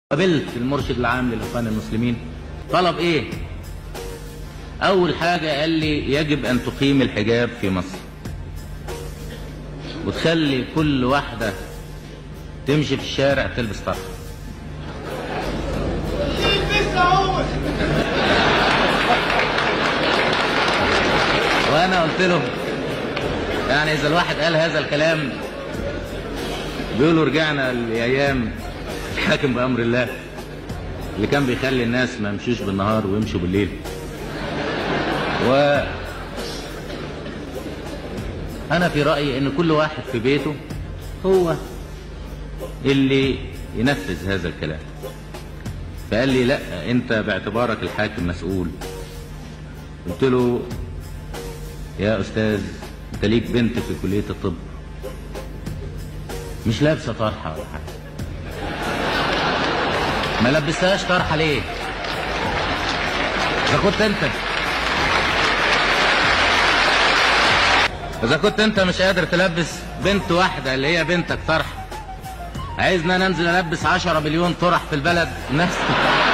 قابلت المرشد العام للاخوان المسلمين طلب ايه اول حاجة قال لي يجب ان تقيم الحجاب في مصر وتخلي كل واحدة تمشي في الشارع تلبس طرحة وانا قلت له يعني اذا الواحد قال هذا الكلام بيقولوا رجعنا لايام الحاكم بامر الله اللي كان بيخلي الناس ما يمشوش بالنهار ويمشوا بالليل و انا في رايي ان كل واحد في بيته هو اللي ينفذ هذا الكلام فقال لي لا انت باعتبارك الحاكم مسؤول قلت له يا استاذ انت ليك بنت في كليه الطب مش لابسه طرحه ولا حاجه ما لبستهاش طرحه ليه اذا كنت انت اذا كنت انت مش قادر تلبس بنت واحده اللي هي بنتك طرحه عايزنا ننزل البس عشرة مليون طرح في البلد نفس